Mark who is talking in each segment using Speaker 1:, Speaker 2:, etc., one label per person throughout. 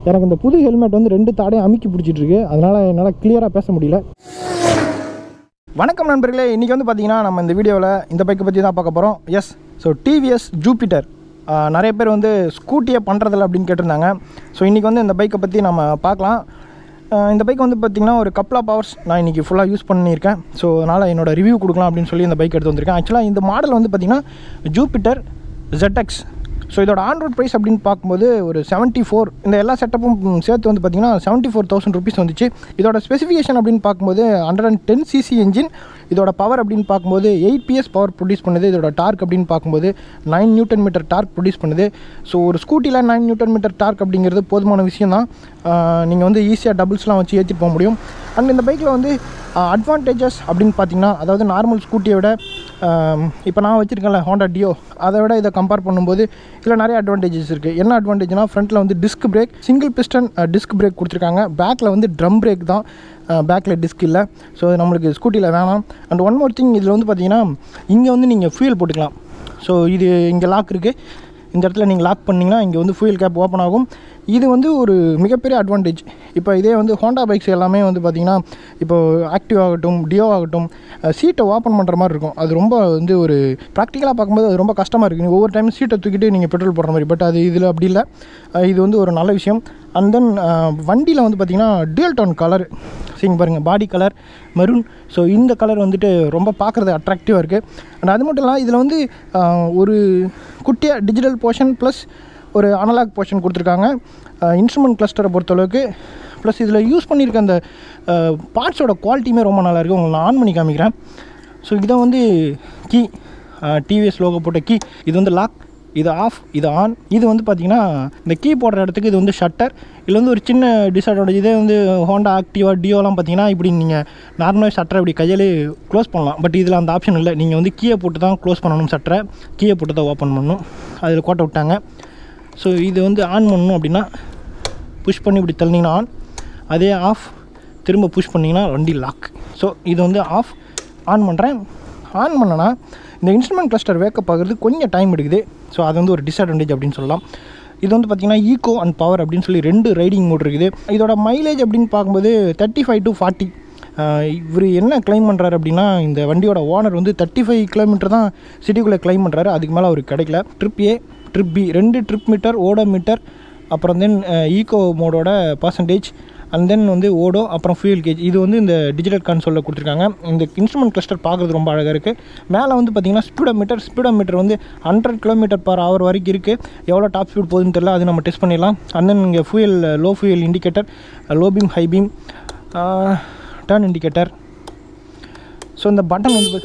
Speaker 1: எனக்கு இந்த புது ஹெல்மெட் வந்து ரெண்டு தாடையும் அமுக்கி பிடிச்சிட்டு இருக்கு அதனால் என்னால் கிளியராக பேச முடியல வணக்கம் நண்பர்களே இன்றைக்கி வந்து பார்த்தீங்கன்னா நம்ம இந்த வீடியோவில் இந்த பைக்கை பற்றி தான் பார்க்க போகிறோம் எஸ் ஸோ டிவிஎஸ் ஜூபிட்டர் நிறைய பேர் வந்து ஸ்கூட்டியை பண்ணுறதில்ல அப்படின்னு கேட்டிருந்தாங்க ஸோ இன்றைக்கி வந்து இந்த பைக்கை பற்றி நம்ம பார்க்கலாம் ஆஹ் இந்த பைக் வந்து பார்த்திங்கன்னா ஒரு கப்ள் ஆஃப் ஹவர்ஸ் நான் இன்றைக்கி ஃபுல்லாக யூஸ் பண்ணியிருக்கேன் ஸோ அதனால் என்னோட ரிவ்யூ கொடுக்கலாம் அப்படின்னு சொல்லி இந்த பைக் எடுத்து வந்திருக்கேன் ஆக்சுவலாக இந்த மாடல் வந்து பார்த்திங்கன்னா ஜூபிட்டர் ZX ஸோ இதோட ஆன்ரோட் ப்ரைஸ் அப்படின்னு பார்க்கும்போது ஒரு செவன்ட்டி ஃபோர் இந்த எல்லா செட்டப்பும் சேர்த்து வந்து பார்த்திங்கன்னா செவன்ட்டி ஃபோர் தௌசண்ட் ருபீஸ் வந்துச்சு இதோட ஸ்பெசிஃபிகேஷன் அப்படின்னு பார்க்கும்போது hundred and ten CC engine இதோட பவர் அப்படின்னு பார்க்கும்போது எயிட் பிஎஸ் பவர் ப்ரொடியூஸ் பண்ணுது இதோட டார்க் அப்படின்னு பார்க்கும்போது nine newton metre torque produce பண்ணுது ஸோ ஒரு ஸ்கூட்டியில் நைன் நியூட்டன் மீட்டர் டார்க் அப்படிங்கிறது போதுமான விஷயம் தான் நீங்கள் வந்து ஈஸியாக டபுள்ஸ்லாம் வச்சு ஏற்றிட்டு போக முடியும் அண்ட் இந்த பைக்கில் வந்து அட்வான்டேஜஸ் அப்படின்னு பார்த்தீங்கன்னா அதாவது நார்மல் ஸ்கூட்டியை விட இப்போ நான் வச்சுருக்கேன்ல ஹோண்டா டியோ அதை விட இதை கம்பேர் பண்ணும்போது இதில் நிறைய அட்வான்டேஜஸ் இருக்குது என்ன அட்வான்டேஜ்னா ஃப்ரண்ட்டில் வந்து disc brake single piston disc brake கொடுத்துருக்காங்க பேக்கில் வந்து ட்ரம் பிரேக் தான் பேக்கில் டிஸ்க் இல்லை ஸோ நம்மளுக்கு ஸ்கூட்டியில் வேணாம் அண்ட் ஒன் மோர் திங் இதில் வந்து பார்த்தீங்கன்னா இங்கே வந்து நீங்கள் ஃபியூல் போட்டுக்கலாம் ஸோ இது இங்கே லாக் இருக்குது இந்த இடத்துல நீங்கள் லாக் பண்ணிங்கன்னா இங்கே வந்து ஃபியூல் கேப் ஓப்பன் ஆகும் இது வந்து ஒரு மிகப்பெரிய அட்வான்டேஜ் இப்போ இதே வந்து ஹோண்டா பைக்ஸ் எல்லாமே வந்து பார்த்திங்கன்னா இப்போ ஆக்டிவ் ஆகட்டும் டியோ ஆகட்டும் சீட்டை ஓப்பன் பண்ணுற மாதிரி இருக்கும் அது ரொம்ப வந்து ஒரு ப்ராக்டிக்கலாக பார்க்கும்போது அது ரொம்ப கஷ்டமாக இருக்குது ஒவ்வொரு டைம் சீட்டை தூக்கிட்டு நீங்கள் பெட்ரோல் போடுற மாதிரி பட் அது இதில் அப்படி இல்லை அஹ் இது வந்து ஒரு நல்ல விஷயம் அண்ட் தென் வண்டியில் வந்து பார்த்திங்கன்னா டியூல் டோன் கலர் சரிங்க பாருங்கள் பாடி கலர் மெரூன் ஸோ இந்த கலர் வந்துட்டு ரொம்ப பார்க்குறது அட்ராக்டிவாக இருக்குது அண்ட் அது மட்டும் இல்லாமல் இதில் வந்து ஆஹ், ஒரு குட்டியாக டிஜிட்டல் போர்ஷன் ப்ளஸ் ஒரு அனலாக் போர்ஷன் கொடுத்துருக்காங்க இன்ஸ்ட்ருமெண்ட் கிளஸ்டரை பொறுத்தளவுக்கு ப்ளஸ் இதில் யூஸ் பண்ணியிருக்க அந்த பார்ட்ஸோட குவாலிட்டியுமே ரொம்ப நல்லா இருக்குது உங்களுக்கு நான் ஆன் பண்ணி காமிக்கிறேன் ஸோ இதை வந்து கீ டிவிஎஸ் லோகோ போட்ட கீ இது வந்து லாக் இது ஆஃப் இது ஆன் இது வந்து பார்த்திங்கன்னா இந்த கீ போடுற இடத்துக்கு இது வந்து ஷட்டர் இதில் வந்து ஒரு சின்ன டிஸ்அட்வான்டேஜ் இதே வந்து ஹோண்டா ஆக்டிவா டியோலாம் பார்த்தீங்கன்னா இப்படி நீங்கள் நார்மலாக ஷட்டரை இப்படி கையாலே க்ளோஸ் பண்ணலாம் பட் இதில் அந்த ஆப்ஷன் இல்லை நீங்கள் வந்து கீயை போட்டு தான் க்ளோஸ் பண்ணணும் ஷட்டரை கீயை போட்டு தான் ஓப்பன் பண்ணணும் அதில் கோட்டை விட்டாங்க ஸோ இது வந்து ஆன் பண்ணணும் அப்படின்னா புஷ் பண்ணி இப்படி தள்ளினீங்கன்னா ஆன் அதே ஆஃப் திரும்ப புஷ் பண்ணிங்கன்னா வண்டி லாக் ஸோ இது வந்து ஆஃப் ஆன் பண்ணுறேன் ஆன் பண்ணனா இந்த இன்ஸ்ட்ருமெண்ட் கிளஸ்டர் வேக்கப் ஆகுறது கொஞ்சம் டைம் எடுக்குது ஸோ அது வந்து ஒரு டிஸ்அட்வான்டேஜ் அப்படின்னு சொல்லலாம் இது வந்து பார்த்திங்கன்னா ஈகோ அண்ட் பவர் அப்படின்னு சொல்லி ரெண்டு ரைடிங் மோட் இருக்குது இதோட மைலேஜ் அப்படின்னு பார்க்கும்போது தேர்ட்டி ஃபைவ் டு ஃபார்ட்டி இவர் என்ன கிளைம் பண்ணுறாரு அப்படின்னா இந்த வண்டியோட ஓனர் வந்து தேர்ட்டி ஃபைவ் கிலோமீட்டர் தான் சிட்டிக்குள்ளே கிளைம் பண்ணுறாரு அதுக்கு மேலே அவருக்கு கிடைக்கல ட்ரிப் ஏ ட்ரிப் பி ரெண்டு ட்ரிப் மீட்டர் ஓடோ மீட்டர் அப்புறம் தென் ஈகோ மோடோட பர்சன்டேஜ் அண்ட் தென் வந்து ஓடோ அப்புறம் ஃபியூல் கேஜ் இது வந்து இந்த டிஜிட்டல் கன்சோலில் கொடுத்துருக்காங்க இந்த இன்ஸ்ட்ருமெண்ட் கிளஸ்டர் பார்க்குறது ரொம்ப அழகாக இருக்குது மேலே வந்து பார்த்தீங்கன்னா ஸ்பீடோ மீட்டர் ஸ்பீடோ மீட்டர் வந்து ஹண்ட்ரட் கிலோமீட்டர் பர் ஹவர் வரைக்கும் இருக்குது எவ்வளோ டாப் ஸ்பீட் போகுதுன்னு தெரியல அது நம்ம டெஸ்ட் பண்ணிடலாம் அண்ட் தென் இங்கே fuel low fuel indicator low beam high beam turn indicator so இந்த பட்டன் வந்து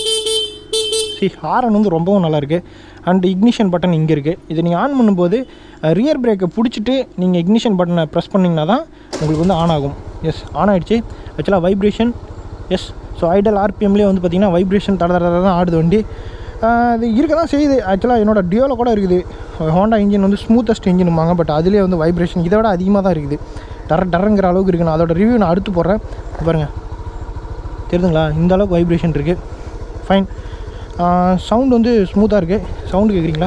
Speaker 1: சி ஹாரன் வந்து ரொம்பவும் நல்லா இருக்குது அண்ட் இக்னிஷன் பட்டன் இங்கே இருக்குது இதை நீங்கள் ஆன் பண்ணும்போது ரியர் பிரேக்கை பிடிச்சிட்டு நீங்கள் இக்னிஷன் பட்டனை ப்ரெஸ் பண்ணிங்கன்னா தான் உங்களுக்கு வந்து ஆன் ஆகும் எஸ் ஆன் ஆகிடுச்சு ஆக்சுவலாக வைப்ரேஷன் எஸ் ஸோ ஐடல் ஆர்பிஎம்லேயே வந்து பார்த்திங்கன்னா வைப்ரேஷன் தட தட தான் ஆடுது வண்டி ஆஹ் அது இருக்க தான் செய்யுது ஆக்சுவலாக என்னோட டியோவில் கூட இருக்குது ஹோண்டா இன்ஜின் வந்து ஸ்மூத்தஸ்ட் இன்ஜினுமாங்க பட் அதுலேயே வந்து வைப்ரேஷன் இதை விட அதிகமாக தான் இருக்குது டர டரங்கிற அளவுக்கு இருக்குது நான் அதோட ரிவ்யூ நான் அடுத்து போடுறேன் பாருங்கள் தெரியுதுங்களா இந்த அளவுக்கு வைப்ரேஷன் இருக்குது ஃபைன் சவுண்ட் வந்து ஸ்மூத்தாக இருக்குது சவுண்டு கேட்குறீங்களா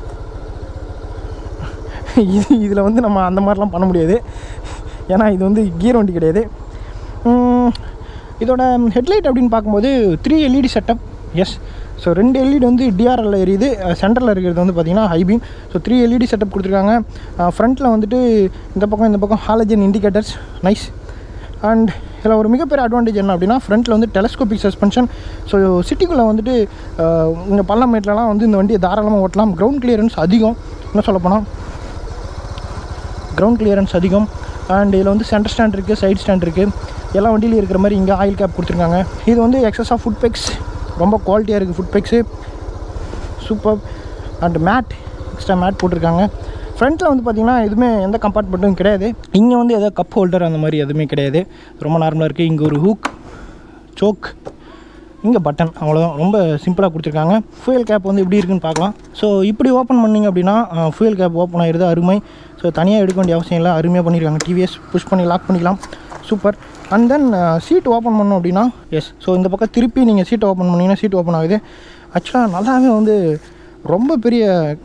Speaker 1: இது இதில் வந்து நம்ம அந்த மாதிரிலாம் பண்ண முடியாது ஏன்னா இது வந்து கியர் வண்டி கிடையாது உம், இதோட ஹெட்லைட் அப்படின்னு பார்க்கும்போது three LED setup yes so ரெண்டு எல்இடி வந்து டிஆர்எல்ல எரியுது சென்டரில் இருக்கிறது வந்து பார்த்திங்கன்னா high beam so three LED setup கொடுத்துருக்காங்க ஃப்ரண்ட்டில் வந்துட்டு இந்த பக்கம் இந்த பக்கம் ஹாலஜன் இண்டிகேட்டர்ஸ் நைஸ் அண்ட் இதில் ஒரு மிகப்பெரிய அட்வான்டேஜ் என்ன அப்படின்னா ஃப்ரண்ட்டில் வந்து டெலஸ்கோபிக் சஸ்பென்ஷன் ஸோ சிட்டிக்குள்ளே வந்துட்டு இந்த பள்ளமேட்லலாம் வந்து இந்த வண்டியை தாராளமாக ஓட்டலாம் கிரவுண்ட் கிளியரன்ஸ் அதிகம் என்ன சொல்லப்போனால் கிரவுண்ட் கிளியரன்ஸ் அதிகம் அண்ட் இதில் வந்து சென்டர் ஸ்டாண்ட் இருக்குது சைடு ஸ்டாண்ட் இருக்குது எல்லா வண்டியிலையும் இருக்கிற மாதிரி இங்கே ஆயில் கேப் கொடுத்துருக்காங்க இது வந்து எக்ஸஸ் ஆஃப் ஃபுட் பெக்ஸ் ரொம்ப குவாலிட்டியாக இருக்குது foot pegs super and mat extra mat போட்டிருக்காங்க ஃப்ரண்ட்டில் வந்து பார்த்திங்கன்னா எதுவுமே எந்த கம்பார்ட்மெண்ட்டும் கிடையாது இங்கே வந்து எதாவது கப் ஹோல்டர் அந்த மாதிரி எதுவுமே கிடையாது ரொம்ப நார்மலாக இருக்குது இங்கே ஒரு ஹூக் சோக் இங்கே பட்டன் அவ்வளோதான் ரொம்ப சிம்பிளாக கொடுத்துருக்காங்க ஃபியூயல் கேப் வந்து எப்படி இருக்குன்னு பார்க்கலாம் ஸோ இப்படி ஓப்பன் பண்ணிங்க அப்படின்னா ஃபியூயல் கேப் ஓப்பன் ஆயிடுது அருமை ஸோ தனியாக எடுக்க வேண்டிய அவசியம் இல்லை அருமையாக பண்ணியிருக்காங்க டிவிஎஸ் புஷ் பண்ணி லாக் பண்ணிக்கலாம் super and then seat open பண்ணோம் அப்படின்னா எஸ் ஸோ இந்த பக்கம் திருப்பி நீங்கள் சீட் ஓப்பன் பண்ணிங்கன்னா சீட் ஓப்பன் ஆகுது ஆக்சுவலாக நல்லாவே வந்து ரொம்ப பெரிய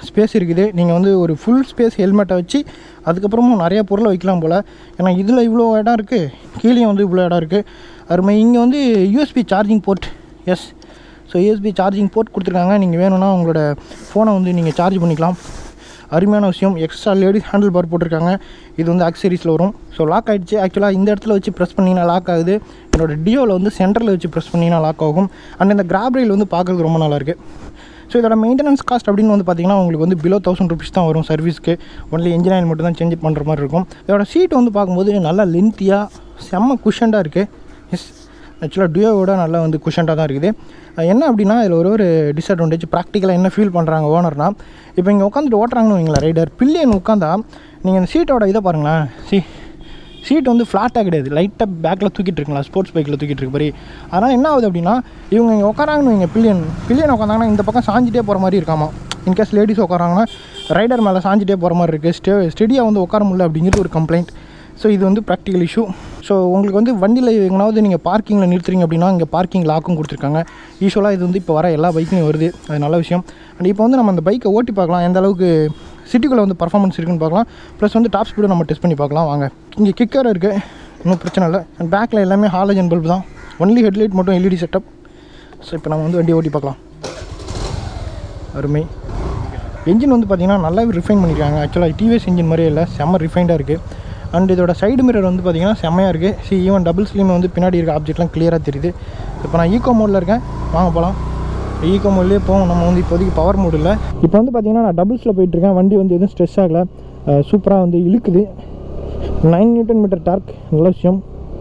Speaker 1: ஸ்பேஸ் இருக்குது நீங்கள் வந்து ஒரு ஃபுல் ஸ்பேஸ் ஹெல்மெட்டை வச்சு அதுக்கப்புறமும் நிறைய பொருளை வைக்கலாம் போல் ஏன்னா இதில் இவ்வளோ இடம் இருக்குது கீழே வந்து இவ்வளோ இடம் இருக்குது அருமை இங்கே வந்து USB charging port yes so USB charging port கொடுத்துருக்காங்க நீங்கள் வேணும்னா உங்களோட ஃபோனை வந்து நீங்கள் சார்ஜ் பண்ணிக்கலாம் அருமையான விஷயம் எக்ஸ்ட்ரா லேடிஸ் ஹேண்டில் பார் போட்டிருக்காங்க இது வந்து ஆக்சரிஸில் வரும் ஸோ லாக் ஆகிடுச்சு ஆக்சுவலாக இந்த இடத்துல வச்சு ப்ரெஸ் பண்ணிங்கன்னா லாக் ஆகுது என்னோட டியோவில் வந்து சென்டரில் வச்சு ப்ரெஸ் பண்ணிங்கன்னா லாக் ஆகும் அண்ட் இந்த கிராப் ரயில் வந்து பார்க்குறதுக்கு ரொம்ப நல்லா இருக்கு ஸோ இதோட மெயின்டெனன்ஸ் காஸ்ட் அப்படின்னு வந்து பார்த்தீங்கன்னா உங்களுக்கு வந்து பிலோ தௌசண்ட் ருபீஸ் தான் வரும் சர்வீஸ்க்கு ஒன்லி இன்ஜின் ஆயில் மட்டும் தான் சேஞ்ச் பண்ணுற மாதிரி இருக்கும் இதோட சீட் வந்து பார்க்கும்போது நல்லா லென்த்தியாக செம்ம குஷண்டாக இருக்குது எஸ் ஆக்சுவலாக டியோவோட நல்லா வந்து குஷண்டாக தான் இருக்குது அஹ் என்ன அப்படின்னா இதில் ஒரு ஒரு டிஸ்அட்வான்டேஜ் ப்ராக்டிக்கலாக என்ன ஃபீல் பண்ணுறாங்க ஓனர்னா இப்போ இங்கே உட்காந்துட்டு ஓட்டுறாங்கன்னு வைங்களேன் ரைடர் பில்லியன் உட்காந்தா நீங்கள் இந்த சீட்டோட இதை பாருங்களேன் சி சீட் வந்து ஃப்ளாட்டாக கிடையாது லைட்டாக பேக்கில் தூக்கிட்டு இருக்கலாம் ஸ்போர்ட்ஸ் பைக்கில் தூக்கிட்டு இருக்க மாதிரி அதனால் என்ன ஆகுது அப்படின்னா இவங்க இங்கே உட்காராங்கன்னு வைங்க பில்லியன் பில்லியன் உட்காந்தாங்கன்னா இந்த பக்கம் சாஞ்சிட்டே போகிற மாதிரி இருக்காமா இன்கேஸ் லேடிஸ் உட்காராங்கன்னா ரைடர் மேலே சாஞ்சிட்டே போகிற மாதிரி இருக்குது ஸ்டே ஸ்டெடியாக வந்து உட்கார முடியல அப்படிங்கிறது ஒரு கம்ப்ளைண்ட் ஸோ இது வந்து ப்ராக்டிக்கல் இஷ்யூ ஸோ உங்களுக்கு வந்து வண்டியில் எங்கனாவது நீங்கள் பார்க்கிங்கில் நிறுத்துறீங்க அப்படின்னா இங்கே பார்க்கிங் லாக்கும் கொடுத்துருக்காங்க யூஸ்வலாக இது வந்து இப்போ வர எல்லா பைக்லையும் வருது அது நல்ல விஷயம் அண்ட் இப்போ வந்து நம்ம அந்த பைக்கை ஓட்டி பார்க்கலாம் எந்த அளவுக்கு சிட்டிக்குள்ளே வந்து பர்ஃபார்மன்ஸ் இருக்குன்னு பார்க்கலாம் ப்ளஸ் வந்து டாப் ஸ்பீடும் நம்ம டெஸ்ட் பண்ணி பார்க்கலாம் வாங்க இங்கே கிக்கர் இருக்குது ஒன்றும் பிரச்சனை இல்லை அண்ட் பேக்கில் எல்லாமே ஹாலஜன் பல்ப் தான் ஒன்லி ஹெட்லைட் மட்டும் எல்இடி செட்டப் ஸோ இப்போ நம்ம வந்து வண்டி ஓட்டி பார்க்கலாம் அருமை என்ஜின் வந்து பார்த்திங்கன்னா நல்லாவே ரிஃபைன் பண்ணியிருக்காங்க ஆக்சுவலாக டிவிஎஸ் இன்ஜின் மாதிரியே இல்லை செம்ம ரிஃபைண்டாக இருக்குது அண்ட் இதோட சைடு மிரர் வந்து பார்த்திங்கன்னா செம்மையாக இருக்குது சி ஈவன் டபுள் ஸ்லீம் வந்து பின்னாடி இருக்க ஆப்ஜெக்ட்லாம் கிளியராக தெரியுது இப்போ நான் ஈகோ மோடில் இருக்கேன் வாங்க போகலாம் ஈகோ மோட்லேயே போவோம் நம்ம வந்து இப்போதைக்கு பவர் மோடு இல்லை இப்போ வந்து பார்த்திங்கன்னா நான் டபுள்ஸில் போயிட்டுருக்கேன் வண்டி வந்து எதுவும் ஸ்ட்ரெஸ் ஆகலை சூப்பராக வந்து இழுக்குது நைன் நியூட்டன் மீட்டர் டார்க் நல்ல விஷயம்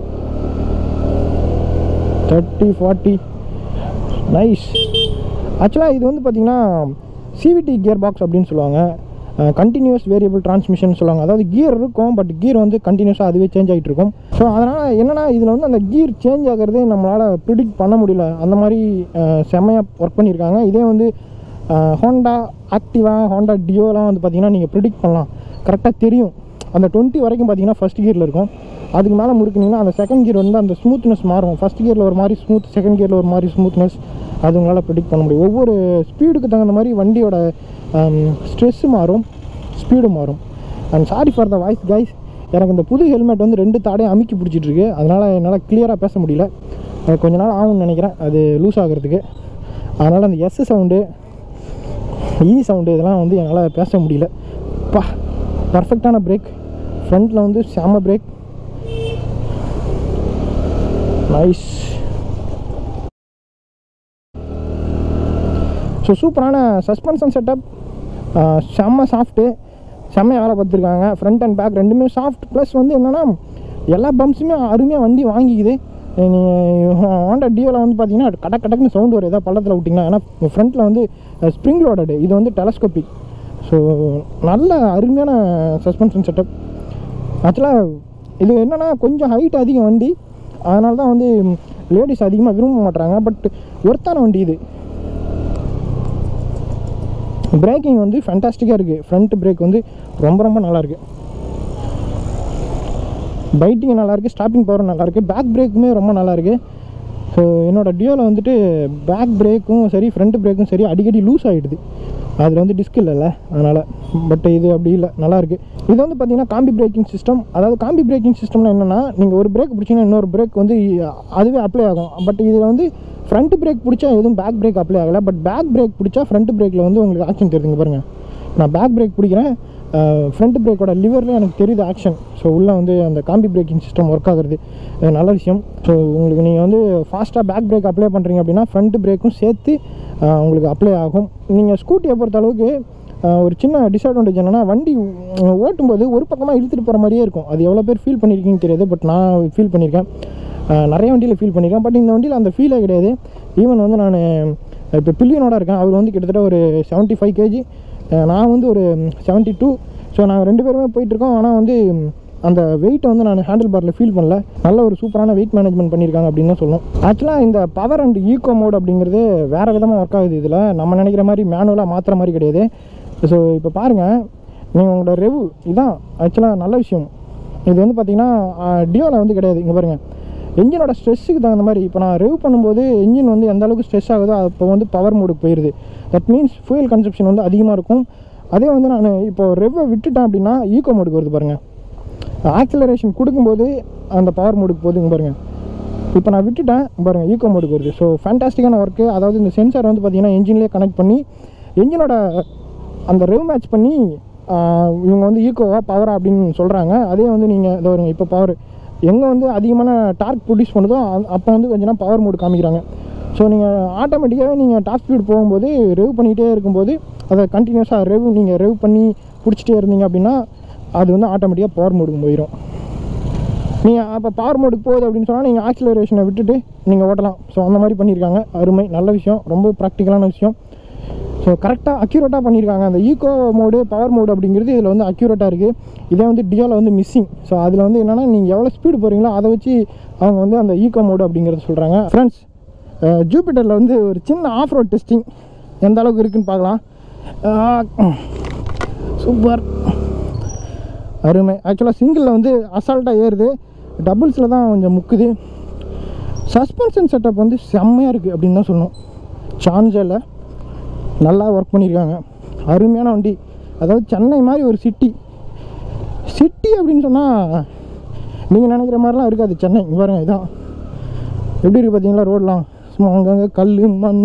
Speaker 1: தேர்ட்டி ஃபார்ட்டி நைஸ் ஆக்சுவலாக இது வந்து பார்த்திங்கன்னா சிவிடி கியர் பாக்ஸ் அப்படின்னு சொல்லுவாங்க கண்டினியூஸ் வேரியபிள் டிரான்ஸ்மிஷன் சொல்லுவாங்க அதாவது கியர் இருக்கும் பட் கியர் வந்து கண்டினியூஸாக அதுவே சேஞ்ச் ஆகிட்டு இருக்கும் ஸோ அதனால் என்னென்னா இதில் வந்து அந்த கியர் சேஞ்ச் ஆகிறதே நம்மளால் ப்ரிடிக்ட் பண்ண முடியல அந்த மாதிரி செம்மையாக ஒர்க் பண்ணியிருக்காங்க இதே வந்து ஹோண்டா ஆக்டிவா ஹோண்டா டியோலாம் வந்து பார்த்திங்கன்னா நீங்கள் ப்ரிடிக்ட் பண்ணலாம் கரெக்டாக தெரியும் அந்த டுவெண்ட்டி வரைக்கும் பார்த்தீங்கன்னா ஃபஸ்ட் கியரில் இருக்கும் அதுக்கு மேலே முறுக்குனீங்கன்னா அந்த செகண்ட் கியர் வந்து அந்த ஸ்மூத்னஸ் மாறும் ஃபஸ்ட் கியரில் ஒரு மாதிரி ஸ்மூத் செகண்ட் கியரில் ஒரு மாதிரி ஸ்மூத்னஸ் அது உங்களால் ப்ரிடிக்ட் பண்ண முடியும் ஒவ்வொரு ஸ்பீடுக்கு தகுந்த மாதிரி வண்டியோட ஸ்ட்ரெஸ்ஸு மாறும் ஸ்பீடு மாறும் and sorry for the voice guys எனக்கு இந்த புது ஹெல்மெட் வந்து ரெண்டு தாடையும் அமுக்கி பிடிச்சிட்ருக்கு அதனால் என்னால் கிளியராக பேச முடியல அது கொஞ்ச நாள் ஆகும்னு நினைக்கிறேன் அது லூஸ் ஆகிறதுக்கு அதனால் அந்த எஸ் சவுண்டு ஈ சவுண்டு இதெல்லாம் வந்து என்னால் பேச முடியல பா பர்ஃபெக்டான பிரேக் ஃப்ரண்ட்டில் வந்து செம பிரேக் நைஸ் ஸோ சூப்பரான சஸ்பென்ஷன் செட்டப் செம்ம சாஃப்ட்டு செம்மையாக வேலை பார்த்துருக்காங்க ஃப்ரண்ட் அண்ட் பேக் ரெண்டுமே சாஃப்ட் ப்ளஸ் வந்து என்னென்னா எல்லா பம்ப்ஸுமே அருமையாக வண்டி வாங்கிக்குது ஹோண்டா டியோவில் வந்து பார்த்தீங்கன்னா கடக் கடக்குன்னு சவுண்ட் வரும் ஏதாவது பள்ளத்தில் விட்டிங்கன்னா ஏன்னா ஃப்ரண்ட்டில் வந்து ஸ்ப்ரிங் லோடடு இது வந்து டெலஸ்கோபிக் ஸோ நல்ல அருமையான சஸ்பென்ஷன் செட்டப் ஆக்சுவலாக இது என்னென்னா கொஞ்சம் ஹைட் அதிகம் வண்டி அதனால தான் வந்து லேடிஸ் அதிகமாக விரும்ப மாட்டாங்க பட் ஒர்த்தான வண்டி இது பிரேக்கிங் வந்து ஃபேண்டாஸ்டிக்காக இருக்குது ஃப்ரண்ட் பிரேக் வந்து ரொம்ப ரொம்ப நல்லாயிருக்கு பைட்டிங் நல்லாயிருக்கு ஸ்டாப்பிங் பவரும் நல்லாயிருக்கு பேக் பிரேக்குமே ரொம்ப நல்லாயிருக்கு ஸோ என்னோடய டியோவில் வந்துட்டு பேக் பிரேக்கும் சரி ஃப்ரண்ட் பிரேக்கும் சரி அடிக்கடி லூஸ் ஆகிடுது அதில் வந்து டிஸ்க் இல்லைல்ல அதனால் பட் இது அப்படி இல்லை நல்லாயிருக்கு இது வந்து பார்த்தீங்கன்னா காம்பி பிரேக்கிங் சிஸ்டம் அதாவது காம்பி பிரேக்கிங் சிஸ்டம்னா என்னென்னா நீங்கள் ஒரு பிரேக் பிடிச்சிங்கன்னா இன்னொரு பிரேக் வந்து அதுவே அப்ளை ஆகும் பட் இதில் வந்து ஃப்ரண்ட் பிரேக் பிடிச்சா எதுவும் பேக் பிரேக் அப்ளை ஆகலை பட் பேக் பிரேக் பிடிச்சா ஃப்ரண்ட் பிரேக்கில் வந்து உங்களுக்கு ஆக்ஷன் தெரியுதுங்க பாருங்கள் நான் பேக் பிரேக் பிடிக்கிறேன் ஃப்ரண்ட் பிரேக்கோட லிவரில் எனக்கு தெரியுது ஆக்ஷன் ஸோ உள்ளே வந்து அந்த காம்பி பிரேக்கிங் சிஸ்டம் ஒர்க் ஆகுறது இது நல்ல விஷயம் ஸோ உங்களுக்கு நீங்கள் வந்து ஃபாஸ்ட்டாக பேக் பிரேக் அப்ளை பண்ணுறீங்க அப்படின்னா ஃப்ரண்ட் பிரேக்கும் சேர்த்து ஆஹ், உங்களுக்கு அப்ளை ஆகும் நீங்கள் ஸ்கூட்டியை பொறுத்த அளவுக்கு ஆஹ், ஒரு சின்ன டிஸ்அட்வான்டேஜ் என்னென்னா வண்டி உம், ஓட்டும்போது ஒரு பக்கமாக இழுத்துட்டு போகிற மாதிரியே இருக்கும் அது எவ்வளோ பேர் ஃபீல் பண்ணியிருக்கீங்கன்னு தெரியாது பட் நான் ஃபீல் பண்ணியிருக்கேன் ஆஹ், நிறைய வண்டியில் ஃபீல் பண்ணியிருக்கேன் பட் இந்த வண்டியில் அந்த ஃபீலே கிடையாது ஈவன் வந்து நான் இப்போ பில்லியனோட இருக்கேன் அவர் வந்து கிட்டத்தட்ட ஒரு செவன்ட்டி ஃபைவ் கேஜி நான் வந்து ஒரு செவன்ட்டி டூ ஸோ நாங்கள் ரெண்டு பேருமே போயிட்டுருக்கோம் ஆனால் வந்து ம், அந்த வெயிட்டை வந்து நான் ஹேண்டில் பாரில் ஃபீல் பண்ணல நல்ல ஒரு சூப்பரான வெயிட் மேனேஜ்மெண்ட் பண்ணியிருக்காங்க அப்படின்னு தான் சொல்லணும் ஆக்சுவலாக இந்த பவர் அண்ட் ஈகோ மோட் அப்படிங்கிறது வேறு விதமாக ஒர்க் ஆகுது இதில் நம்ம நினைக்கிற மாதிரி மேனுவலாக மாற்றுற மாதிரி கிடையாது ஸோ இப்போ பாருங்கள் நீங்கள் உங்களோட ரெவு இதான் ஆக்சுவலாக நல்ல விஷயம் இது வந்து பார்த்தீங்கன்னா டியோவில் வந்து கிடையாது இங்கே பாருங்கள் என்ஜினோட ஸ்ட்ரெஸ்ஸுக்கு தகுந்த மாதிரி இப்போ நான் ரெவ் பண்ணும்போது என்ஜின் வந்து எந்த அளவுக்கு ஸ்ட்ரெஸ் ஆகுதோ அப்போ வந்து பவர் மோடுக்கு போயிடுது தட் மீன்ஸ் ஃபியூயல் கன்சப்ஷன் வந்து அதிகமாக இருக்கும் அதே வந்து நான் இப்போ ரெவ்வை விட்டுட்டேன் அப்படின்னா ஈகோ மோடுக்கு வருது பாருங்கள் ஆக்சிலரேஷன் கொடுக்கும்போது அந்த பவர் மோடுக்கு போகுதுங்க பாருங்கள் இப்போ நான் விட்டுட்டேன் பாருங்கள் ஈகோ மோடுக்கு வருது ஸோ ஃபேண்டாஸ்டிக்கான ஒர்க்கு அதாவது இந்த சென்சார் வந்து பார்த்தீங்கன்னா என்ஜின்லேயே கனெக்ட் பண்ணி என்ஜினோட அந்த ரெவ் மேட்ச் பண்ணி ஆஹ், இவங்க வந்து ஈகோவா பவரா அப்படின்னு சொல்கிறாங்க அதே வந்து நீங்கள் இதோ வருங்க இப்போ பவர் எங்கே வந்து அதிகமான டார்க் ப்ரொடியூஸ் பண்ணுதோ அப்போ வந்து கொஞ்சம் பவர் மோடு காமிக்கிறாங்க ஸோ நீங்கள் ஆட்டோமேட்டிக்காகவே நீங்கள் டாப் ஸ்பீட் போகும்போது ரெவ் பண்ணிகிட்டே இருக்கும்போது அதை கண்டினியூஸாக ரெவ் நீங்கள் ரெவ் பண்ணி பிடிச்சிட்டே இருந்தீங்க அப்படின்னா அது வந்து ஆட்டோமேட்டிக்காக பவர் மோடுக்கு போயிடும் நீங்கள் அப்போ பவர் மோடுக்கு போகுது அப்படின்னு சொன்னால் நீங்கள் ஆக்சிலரேஷனை விட்டுட்டு நீங்கள் ஓட்டலாம் ஸோ அந்த மாதிரி பண்ணியிருக்காங்க அருமை நல்ல விஷயம் ரொம்ப ப்ராக்டிக்கலான விஷயம் ஸோ கரெக்டாக அக்யூரேட்டாக பண்ணியிருக்காங்க அந்த ஈகோ மோடு பவர் மோடு அப்படிங்கிறது இதில் வந்து அக்யூரேட்டாக இருக்குது இதே வந்து டியோவில் வந்து மிஸ்ஸிங் ஸோ அதில் வந்து என்னென்னா நீங்கள் எவ்வளோ ஸ்பீடு போகிறீங்களோ அதை வச்சு அவங்க வந்து அந்த ஈகோ மோடு அப்படிங்கிறத சொல்கிறாங்க ஃப்ரெண்ட்ஸ் ஜூபிட்டரில் வந்து ஒரு சின்ன ஆஃப் ரோட் டெஸ்டிங் எந்த அளவுக்கு இருக்குன்னு பார்க்கலாம் சூப்பர் அருமை ஆக்சுவலாக சிங்கிளில் வந்து அசால்ட்டாக ஏறுது டபுள்ஸில் தான் கொஞ்சம் முக்குது சஸ்பென்ஷன் செட்டப் வந்து செம்மையாக இருக்குது அப்படின்னு தான் சொல்லணும் சான்ஸே இல்லை நல்லா ஒர்க் பண்ணியிருக்காங்க அருமையான வண்டி அதாவது சென்னை மாதிரி ஒரு சிட்டி சிட்டி அப்படின்னு சொன்னால் நீங்கள் நினைக்கிற மாதிரிலாம் இருக்காது சென்னை இங்க பாருங்க இதான் எப்படி இருக்குது பார்த்தீங்களா ரோடெலாம் சும்மா அங்கங்கே கல் மண்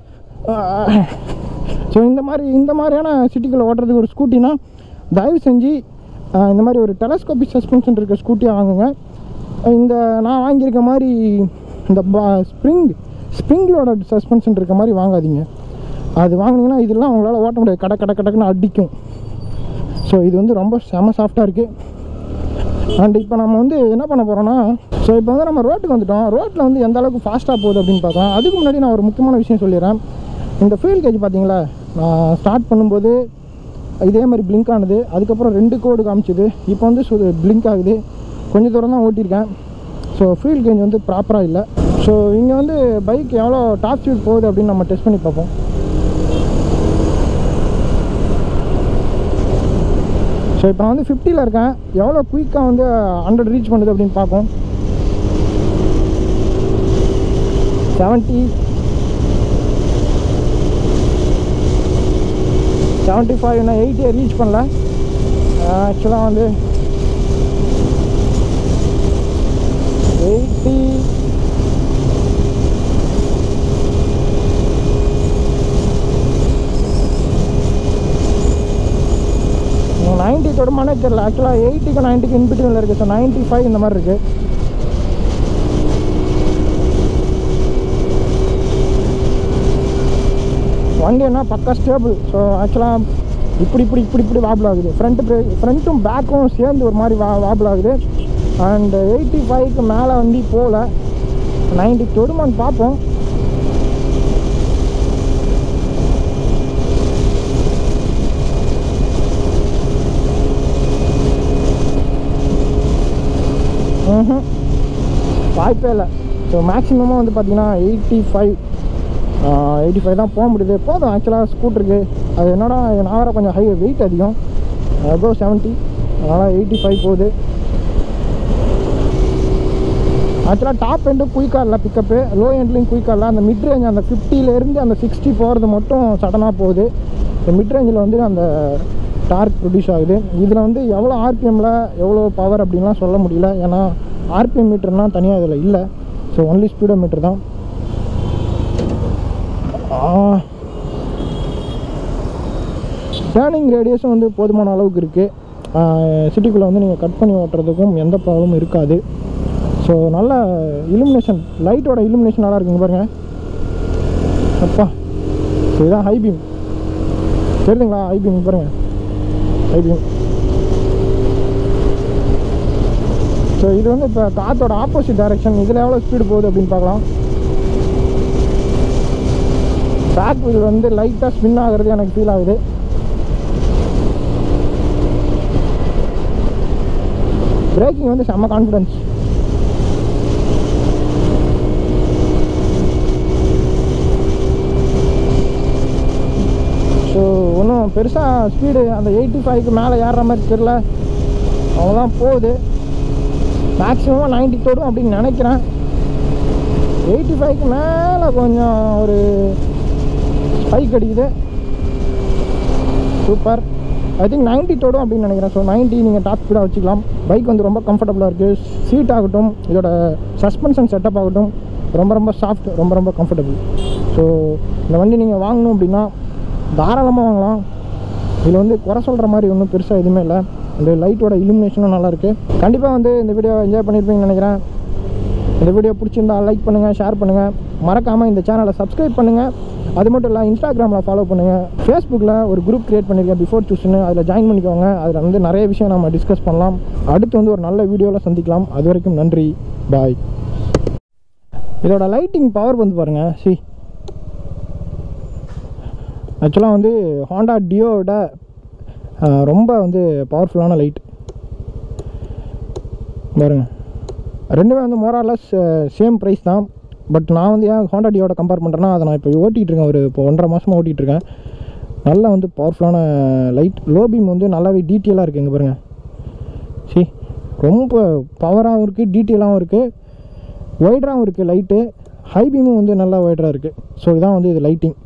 Speaker 1: ஸோ இந்த மாதிரி இந்த மாதிரியான சிட்டிக்குள்ளே ஓட்டுறதுக்கு ஒரு ஸ்கூட்டினா தயவு செஞ்சு ஆஹ், இந்த மாதிரி ஒரு டெலஸ்கோபிக் சஸ்பென்ஷன் இருக்க ஸ்கூட்டியாக வாங்குங்க இந்த நான் வாங்கியிருக்க மாதிரி இந்த ஸ்ப்ரிங் ஸ்ப்ரிங்களோட சஸ்பென்ஷன் இருக்க மாதிரி வாங்காதீங்க அது வாங்கினீங்கன்னா இதெல்லாம் உங்களால் ஓட்ட முடியாது கடை கடை கடக்குன்னு அடிக்கும் ஸோ இது வந்து ரொம்ப செம சாஃப்டாக இருக்குது அண்ட் இப்போ நம்ம வந்து என்ன பண்ண போகிறோம்னா ஸோ இப்போ வந்து நம்ம ரோட்டுக்கு வந்துட்டோம் ரோட்டில் வந்து எந்த அளவுக்கு ஃபாஸ்ட்டாக போகுது அப்படின்னு பார்க்கலாம் அதுக்கு முன்னாடி நான் ஒரு முக்கியமான விஷயம் சொல்லிடுறேன் இந்த ஃபியூல் கேஜ் பார்த்தீங்களா நான் ஸ்டார்ட் பண்ணும்போது இதே மாதிரி பிளிங்க் ஆனது அதுக்கப்புறம் ரெண்டு கோடு காமிச்சுது இப்போ வந்து பிளிங்க் ஆகுது கொஞ்சம் தூரம் தான் ஓட்டியிருக்கேன் ஸோ ஃபியூல் கேஜ் வந்து ப்ராப்பராக இல்லை ஸோ இங்கே வந்து பைக் எவ்வளோ டாப் ஸ்பீட் போகுது அப்படின்னு நம்ம டெஸ்ட் பண்ணி பார்ப்போம் ஸோ இப்போ நான் வந்து ஃபிஃப்டியில் இருக்கேன் எவ்வளோ குயிக்காக வந்து ஹண்ட்ரட் ரீச் பண்ணுது அப்படின்னு பார்ப்போம் செவன்ட்டி செவன்ட்டி ஃபைவ் இன்னும் எயிட்டியை ரீச் பண்ணல ஆக்சுவலாக வந்து எயிட்டி நைன்ட்டி தொடுமானே தெரியல ஆக்சுவலாக எயிட்டிக்கு நைன்ட்டிக்கு இன்பிட்வீனில் இருக்குது ஸோ நைன்ட்டி ஃபைவ் இந்த மாதிரி இருக்குது வண்டி என்ன பக்கா ஸ்டேபிள் ஸோ ஆக்சுவலாக இப்படி இப்படி இப்படி இப்படி வாபிள் ஆகுது ஃப்ரண்ட் ஃப்ரண்ட்டும் பேக்கும் சேர்ந்து ஒரு மாதிரி வா வாபிள் ஆகுது அண்ட் எயிட்டி ஃபைவ்க்கு மேலே வண்டி போகல நைன்ட்டி தொடுமான்னு பார்ப்போம் ம்ஹும். வாய்ப்பே இல்லை ஸோ மேக்ஸிமமாக வந்து பார்த்தீங்கன்னா எயிட்டி ஃபைவ் எயிட்டி ஃபைவ் தான் போக முடியுது போதும் ஆக்சுவலாக ஸ்கூட்டருக்கு அது என்னடா நான் வேறு கொஞ்சம் ஹை வெயிட் அதிகம் அபவ் செவன்ட்டி அதனால் எயிட்டி ஃபைவ் போகுது ஆக்சுவலாக டாப் எண்டும் குயிக்காக இல்லை பிக்கப்பு லோ எண்ட்லேயும் குயிக்காக இல்லை அந்த மிட் ரேஞ்ச் அந்த 50 இருந்து அந்த சிக்ஸ்டி போகிறது மட்டும் சடனாக போகுது இந்த மிட் ரேஞ்சில் வந்து அந்த டார்க் ப்ரொடியூஸ் ஆகுது இதில் வந்து எவ்வளோ ஆர்பிஎம்மில் எவ்வளோ பவர் அப்படின்லாம் சொல்ல முடியல ஏன்னா ஆர்பிஎம் மீட்டர்லாம் தனியாக இதில் இல்லை ஸோ ஒன்லி ஸ்பீடோ மீட்டர் தான் டேர்னிங் ரேடியஸும் வந்து போதுமான அளவுக்கு இருக்குது சிட்டிக்குள்ளே வந்து நீங்கள் கட் பண்ணி ஓட்டுறதுக்கும் எந்த ப்ராப்ளமும் இருக்காது ஸோ நல்ல இலுமினேஷன் லைட்டோட இலுமினேஷன் நல்லா இருக்குங்க பாருங்க அப்பா ஸோ இதுதான் ஹை பீம் தெரியுதுங்களா ஹை பீம் பாருங்க ஹை பீம் ஸோ இது வந்து இப்போ காற்றோட ஆப்போசிட் டைரக்ஷன் இதில் எவ்வளோ ஸ்பீடு போகுது அப்படின்னு பார்க்கலாம் பேக் வீல் வந்து லைட்டாக ஸ்பின் ஆகிறது எனக்கு ஃபீல் ஆகுது பிரேக்கிங் வந்து செம்ம கான்ஃபிடன்ஸ் ஸோ ஒன்றும் பெருசாக ஸ்பீடு அந்த எயிட்டி ஃபைவ்க்கு மேலே ஏறுற மாதிரி தெரில அவ்வளோதான் போகுது மேக்ஸிமம் நைன்ட்டி தொடும் அப்படின்னு நினைக்கிறேன் எயிட்டி ஃபைவ்க்கு மேலே கொஞ்சம் ஒரு ஸ்பைக் அடிக்குது சூப்பர் ஐ திங்க் 90 தொடும் அப்படின்னு நினைக்கிறேன் ஸோ 90 நீங்கள் டாப் ஸ்பீடாக வச்சுக்கலாம் பைக் வந்து ரொம்ப கம்ஃபர்டபுளாக இருக்குது சீட் ஆகட்டும் இதோட சஸ்பென்ஷன் செட்டப் ஆகட்டும் ரொம்ப ரொம்ப சாஃப்ட் ரொம்ப ரொம்ப கம்ஃபர்டபுள் ஸோ இந்த வண்டி நீங்கள் வாங்கணும் அப்படின்னா தாராளமாக வாங்கலாம் இதில் வந்து குறை சொல்கிற மாதிரி ஒன்றும் பெருசாக எதுவுமே இல்லை இந்த லைட்டோட இலுமினேஷனும் நல்லாயிருக்கு கண்டிப்பாக வந்து இந்த வீடியோ என்ஜாய் பண்ணியிருப்பீங்கன்னு நினைக்கிறேன் இந்த வீடியோ பிடிச்சிருந்தா லைக் பண்ணுங்கள் ஷேர் பண்ணுங்கள் மறக்காமல் இந்த சேனலை சப்ஸ்கிரைப் பண்ணுங்கள் அது மட்டும் இல்லை இன்ஸ்டாகிராமில் ஃபாலோ பண்ணுங்கள் ஃபேஸ்புக்கில் ஒரு குரூப் க்ரியேட் பண்ணியிருக்கேன் பிஃபோர் சூஸ்னு அதில் ஜாயின் பண்ணிக்கோங்க அதில் வந்து நிறைய விஷயம் நம்ம டிஸ்கஸ் பண்ணலாம் அடுத்து வந்து ஒரு நல்ல வீடியோவில் சந்திக்கலாம் அது வரைக்கும் நன்றி பாய் இதோட லைட்டிங் பவர் வந்து பாருங்கள் சி ஆக்சுவலாக வந்து ஹாண்டா டியோவோட ரொம்ப வந்து பவர்ஃபுல்லான லைட் பாருங்க ரெண்டுமே வந்து மோராலஸ் சேம் ப்ரைஸ் தான் பட் நான் வந்து ஏன் ஹாண்டா டியோட கம்பேர் பண்ணுறேன்னா அதை நான் இப்போ ஓட்டிகிட்டு இருக்கேன் ஒரு இப்போ ஒன்றரை மாதமாக ஓட்டிகிட்டு இருக்கேன் நல்லா வந்து பவர்ஃபுல்லான லைட் லோ பீம் வந்து நல்லாவே டீட்டெயிலாக இருக்குது இங்கே பாருங்கள் சி ரொம்ப பவராகவும் இருக்குது டீட்டெயிலாகவும் இருக்குது ஒய்டராகவும் இருக்குது லைட்டு ஹை பீமும் வந்து நல்லா ஒய்டராக இருக்குது ஸோ இதான் வந்து இது லைட்டிங்